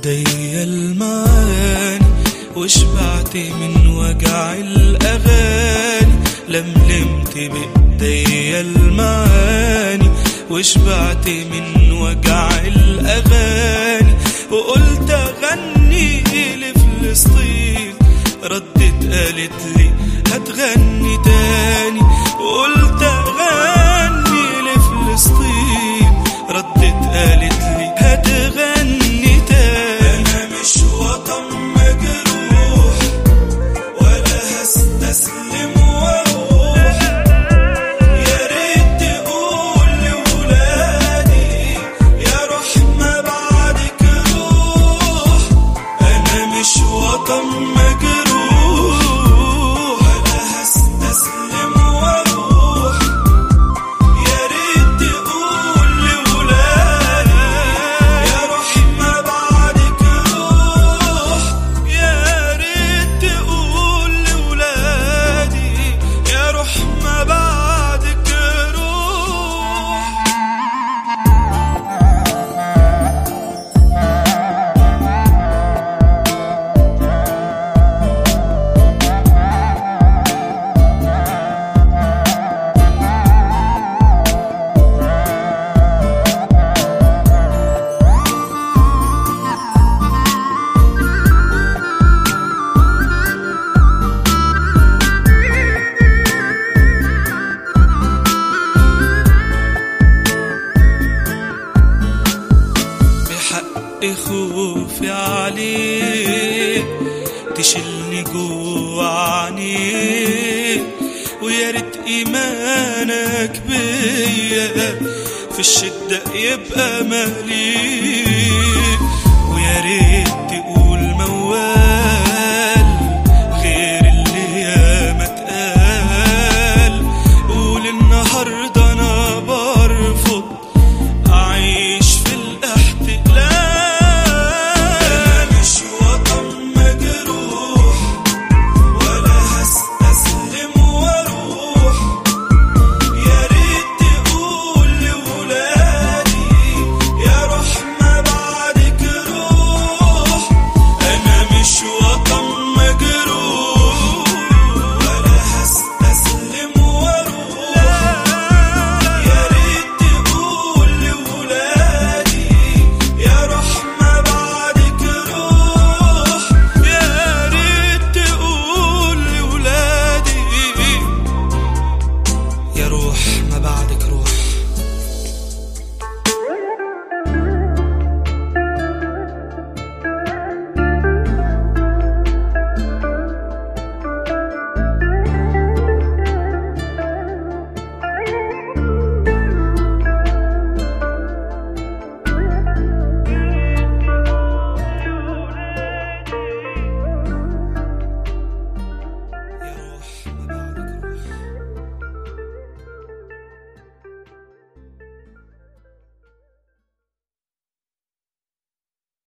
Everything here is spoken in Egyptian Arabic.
ايديا المعاني وشبعت من وجع الاغاني لملمت بايديا المعاني وشبعت من وجع الاغاني وقلت اغني لفلسطين ردت قالت لي هتغني تاني وقلت اغني لفلسطين ردت قالت لي هتغني تاني انا مش وطن مجروح ولا هستسلم واروح يا ريت تقول لولادي يا روح ما بعدك روح انا مش وطن مجروح ولا هستسلم واروح يا ريت تقول لولادي يا روح ما بعدك روح يا ريت تقول لولادي يا روح ما بعدك روح بحق خوفي عليك تشيلني جوا عينيك ويا ريت ايمانك بيا في الشدة يبقى مليك